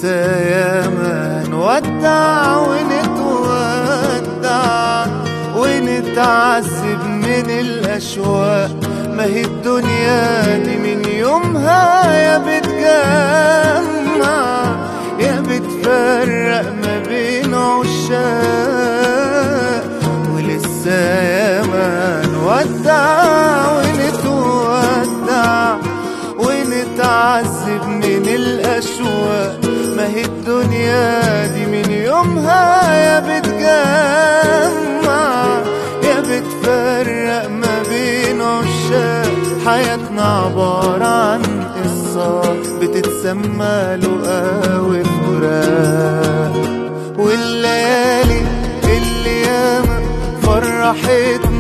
ولسه ياما نودع ونتودع ونتعذب من الأشواق ما هي الدنيا دي من يومها يا بتجمع يا بتفرق ما بين عشاق ولسه ياما نودع ونتودع ونتعذب من الأشواق ما هي الدنيا دي من يومها يا بتجمع يا بتفرق ما بين عشاق حياتنا عبارة عن قصة بتتسمى لقا وفراق والليالي اللي ياما فرحتنا